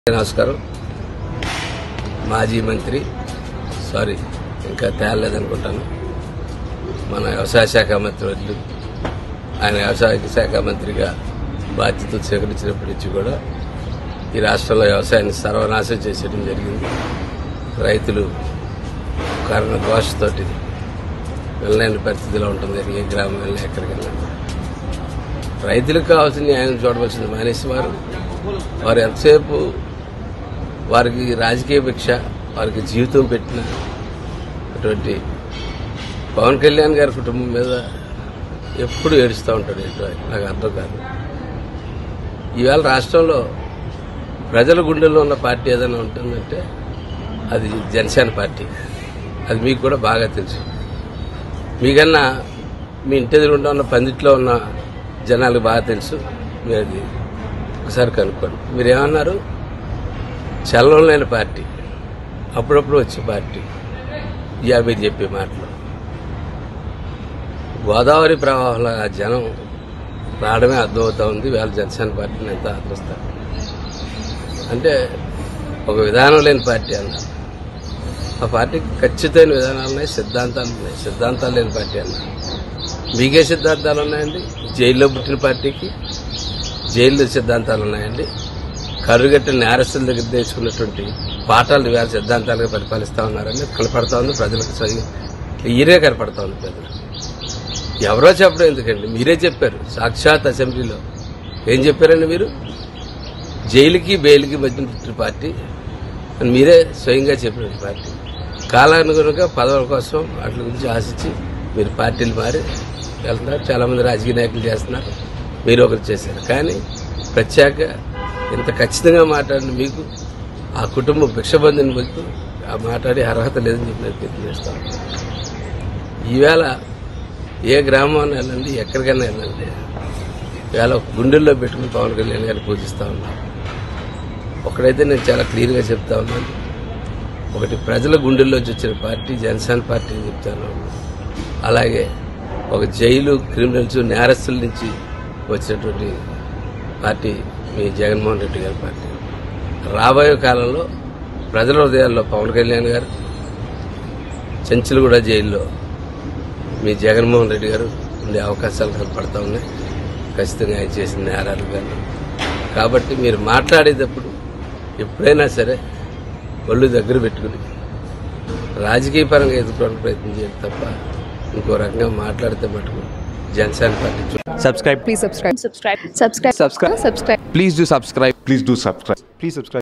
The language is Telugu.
నమస్కారం మాజీ మంత్రి సారీ ఇంకా తేలలేదనుకుంటాను మన వ్యవసాయ శాఖ మంత్రి వర్యులు ఆయన వ్యవసాయ శాఖ మంత్రిగా బాధ్యతలు స్వీకరించినప్పటి నుంచి కూడా ఈ రాష్ట్రంలో వ్యవసాయాన్ని సర్వనాశనం చేసేయడం జరిగింది రైతులు కారణ ఘోషతోటి వెళ్ళలేని పరిస్థితిలో ఉంటుంది ఏ గ్రామం వెళ్ళినా ఎక్కడికి వెళ్ళినా రైతులకు కావాల్సిన న్యాయం చూడవలసింది మానేసి వారు వారు ఎంతసేపు వారికి రాజకీయ భిక్ష వారికి జీవితం పెట్టిన అటువంటి పవన్ కళ్యాణ్ గారి కుటుంబం మీద ఎప్పుడు ఏడుస్తూ ఉంటాడు ఏంటో ఆయన. నాకు అర్థం కాదు ఈవేళ రాష్ట్రంలో ప్రజల గుండెల్లో ఉన్న పార్టీ ఏదైనా ఉంటుందంటే అది జనసేన పార్టీ అది మీకు కూడా బాగా తెలుసు మీకన్నా మీ ఇంటి ఎదురుండా ఉన్న పందిట్లో ఉన్న జనాలకు బాగా తెలుసు మీరు అది ఒకసారి కనుక్కోండి మీరు ఏమన్నారు చలనం లేని పార్టీ అప్పుడప్పుడు వచ్చే పార్టీ ఇయా మీరు చెప్పే మాటలు గోదావరి ప్రవాహంలో ఆ జనం రావడమే అర్థమవుతా ఉంది వాళ్ళ జనసేన పార్టీని ఎంత ఆదరిస్తారు అంటే ఒక విధానం లేని పార్టీ అన్నారు ఆ పార్టీకి ఖచ్చితమైన విధానాలు ఉన్నాయి సిద్ధాంతాలు ఉన్నాయి సిద్ధాంతాలు లేని పార్టీ అన్నారు మీకే సిద్ధాంతాలు ఉన్నాయండి జైల్లో పుట్టిన పార్టీకి జైల్లో సిద్ధాంతాలు ఉన్నాయండి కరుగట్టిన నేరస్తుల దగ్గర తెచ్చుకున్నటువంటి పాఠాలు వేరే సిద్ధాంతాలుగా పరిపాలిస్తా ఉన్నారని కనపడతా ఉంది ప్రజలకు స్వయం క్లియర్గా కనపడతా ఉంది ప్రజలు ఎవరో చెప్పడం ఎందుకండి మీరే చెప్పారు సాక్షాత్ అసెంబ్లీలో ఏం చెప్పారండి మీరు జైలుకి బెయిల్కి మధ్య పుట్టిన పార్టీ అని మీరే స్వయంగా చెప్పిన పార్టీ కాలానుగుణంగా పదవుల కోసం వాటి గురించి ఆశించి మీరు పార్టీలు మారి వెళ్తున్నారు చాలామంది రాజకీయ నాయకులు చేస్తున్నారు మీరు ఒకరు చేశారు కానీ ప్రత్యేక ఇంత ఖచ్చితంగా మాట్లాడిన మీకు ఆ కుటుంబం భిక్షబంధిని మీకు ఆ మాట్లాడే అర్హత లేదని చెప్పి నేను తెలియజేస్తాను ఈవేళ ఏ గ్రామాన్ని వెళ్ళండి ఎక్కడికైనా వెళ్ళండి ఇవాళ గుండెల్లో పెట్టుకుని పవన్ కళ్యాణ్ గారిని పూజిస్తా ఉన్నాం ఒకడైతే నేను చాలా క్లియర్గా చెప్తా ఉన్నాను ఒకటి ప్రజల గుండెల్లోంచి వచ్చిన పార్టీ జనసేన పార్టీ అని చెప్తాను అలాగే ఒక జైలు క్రిమినల్స్ నేరస్తుల నుంచి వచ్చినటువంటి పార్టీ మీ జగన్మోహన్ రెడ్డి గారి పార్టీ రాబోయే కాలంలో ప్రజల హృదయాల్లో పవన్ కళ్యాణ్ గారు చెంచులగూడ జైల్లో మీ జగన్మోహన్ రెడ్డి గారు ఉండే అవకాశాలు కనపడతా ఉన్నాయి ఖచ్చితంగా ఆయన చేసిన నేరాలు కానీ కాబట్టి మీరు మాట్లాడేటప్పుడు ఎప్పుడైనా సరే ఒళ్ళు దగ్గర పెట్టుకుని రాజకీయ పరంగా ఎదుర్కోవడానికి ప్రయత్నం చేయాలి తప్ప ఇంకో రకంగా మాట్లాడితే మటుకు జనసేన పార్టీ చూ- subscribe Please subscribe. subscribe subscribe Subscribe. subscribe please do subscribe Please do subscribe. please subscribe